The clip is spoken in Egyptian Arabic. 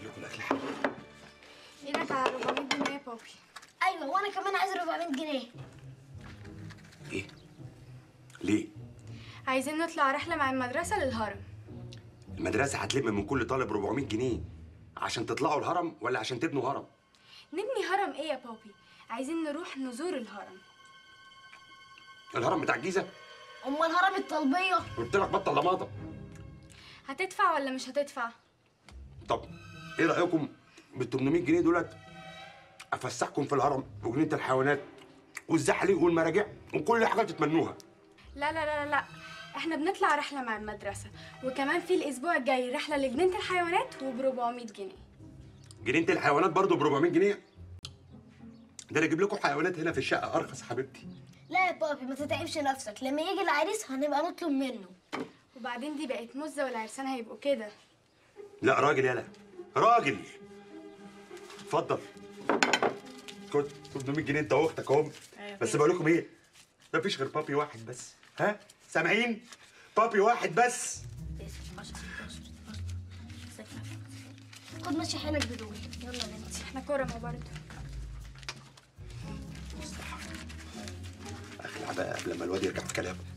لكم الاكل حلو ايدك على 400 جنيه يا بابي ايوه وانا كمان عايز 400 جنيه ايه ليه عايزين نطلع رحله مع المدرسه للهرم المدرسه هتلم من كل طالب 400 جنيه عشان تطلعوا الهرم ولا عشان تبنوا هرم نبني هرم ايه يا بابي عايزين نروح نزور الهرم الهرم بتاع الجيزه امال هرم الطلبيه قلت لك بطل لماطه هتدفع ولا مش هتدفع طب ايه رايكم بال 800 جنيه دولت افسحكم في الهرم وجنينه الحيوانات والزحليق والمراجع وكل حاجه تتمنوها لا لا لا لا احنا بنطلع رحله مع المدرسه وكمان في الاسبوع الجاي رحله لجنينه الحيوانات وب 400 جنيه جنينه الحيوانات برضه ب 400 جنيه ده انا اجيب لكم حيوانات هنا في الشقه ارخص يا حبيبتي لا يا بابي ما تتعبش نفسك لما يجي العريس هنبقى نطلب منه وبعدين دي بقت مزه والعرسان هيبقوا كده لا راجل يالا راجل اتفضل خد 800 جنيه انت واختك اهم بس بقول لكم ايه مفيش غير بابي واحد بس ها سامعين بابي واحد بس خد ماشي حيلك بدول يلا يا بنتي احنا كرمه برضه اخلع بقى قبل ما الواد يرجع في كلامه